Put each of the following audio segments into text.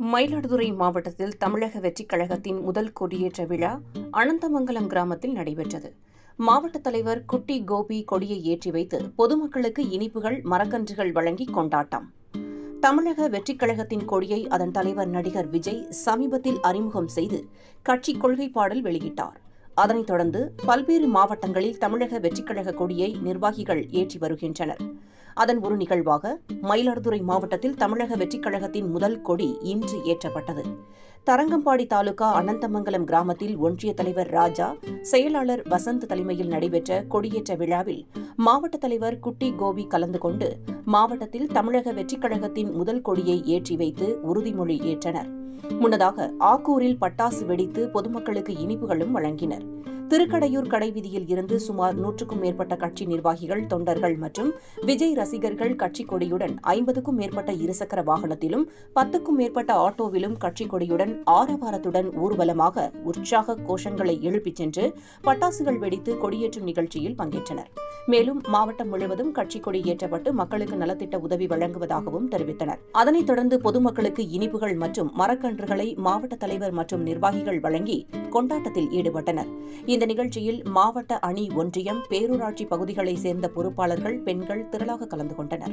மயிலாடுதுறை மாவட்டத்தில் தமிழக வெற்றிக் கழகத்தின் முதல் கொடியேற்ற விழா அனந்தமங்கலம் கிராமத்தில் நடைபெற்றது மாவட்ட தலைவர் குட்டி கோபி கொடியை ஏற்றி வைத்து பொதுமக்களுக்கு இனிப்புகள் மரக்கன்றுகள் வழங்கி கொண்டாட்டம் தமிழக வெற்றிக் கழகத்தின் கொடியை அதன் தலைவர் நடிகர் விஜய் சமீபத்தில் அறிமுகம் செய்து கட்சி கொள்கை பாடல் வெளியிட்டார் அதனைத் தொடர்ந்து பல்வேறு மாவட்டங்களில் தமிழக வெற்றிக் கழக கொடியை நிர்வாகிகள் ஏற்றி வருகின்றனர் அதன் ஒரு நிகழ்வாக மயிலாடுதுறை மாவட்டத்தில் தமிழக வெற்றிக் கழகத்தின் முதல் கொடி இன்று ஏற்றப்பட்டது தரங்கம்பாடி தாலுகா அனந்தமங்கலம் கிராமத்தில் ஒன்றிய தலைவர் ராஜா செயலாளர் வசந்த் தலைமையில் நடைபெற்ற கொடியேற்ற விழாவில் மாவட்ட தலைவர் குட்டி கோபி கலந்து கொண்டு மாவட்டத்தில் தமிழக வெற்றிக் கழகத்தின் முதல் கொடியை ஏற்றி வைத்து உறுதிமொழி ஏற்றனர் முன்னதாக ஆக்கூரில் பட்டாசு வெடித்து பொதுமக்களுக்கு இனிப்புகளும் வழங்கினர் திருக்கடையூர் கடைவீதியில் இருந்து சுமார் நூற்றுக்கும் மேற்பட்ட கட்சி நிர்வாகிகள் தொண்டர்கள் மற்றும் விஜய் ரசிகர்கள் கட்சி கொடியுடன் ஐம்பதுக்கும் மேற்பட்ட இருசக்கர வாகனத்திலும் பத்துக்கும் மேற்பட்ட ஆட்டோவிலும் கட்சி கொடியுடன் ஆரவாரத்துடன் ஊர்வலமாக உற்சாக கோஷங்களை எழுப்பிச் சென்று பட்டாசுகள் வெடித்து கொடியேற்றும் நிகழ்ச்சியில் பங்கேற்றனர் மேலும் மாவட்டம் முழுவதும் கட்சி கொடி ஏற்றப்பட்டு மக்களுக்கு நலத்திட்ட உதவி வழங்குவதாகவும் தெரிவித்தனர் அதனைத் தொடர்ந்து பொதுமக்களுக்கு இனிப்புகள் மற்றும் மரக்கன்றுகளை மாவட்ட தலைவர் மற்றும் நிர்வாகிகள் வழங்கி கொண்டாட்டத்தில் ஈடுபட்டனர் இந்த நிகழ்ச்சியில் மாவட்ட அணி ஒன்றியம் பேரூராட்சி பகுதிகளைச் சேர்ந்த பொறுப்பாளர்கள் பெண்கள் திரளாக கலந்து கொண்டனர்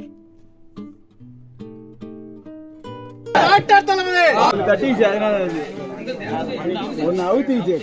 டாக்டர் தளபதி தட்டிச்சு அதனால அது. ஒன்னு அவுத்திச்சு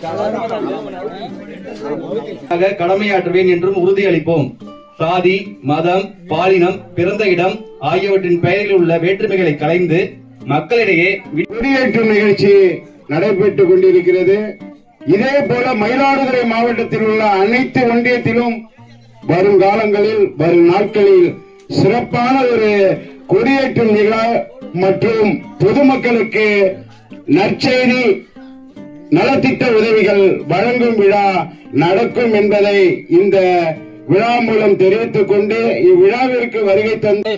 ஆக கடமையாற்றுவேன் என்றும் உறுதியளிப்போம் சாதி மதம் பாலினம் பிறந்த இடம் ஆகியவற்றின் பெயரில் உள்ள வேற்றுமைகளை கலைந்து மக்களிடையே வி- கொடியேற்றும் நிகழ்ச்சி நடைபெற்றுக் கொண்டிருக்கிறது இதே போல மயிலாடுதுறை மாவட்டத்தில் உள்ள அனைத்து ஒன்றியத்திலும் வரும் காலங்களில் வரும் நாட்களில் சிறப்பான ஒரு கொடியேற்றும் நிகழ்வு மற்றும் பொதுமக்களுக்கு நற்செய்தி நலத்திட்ட உதவிகள் வழங்கும் விழா நடக்கும் என்பதை இந்த விழா மூலம் தெரிவித்துக் கொண்டு இவ்விழாவிற்கு வருகை தந்த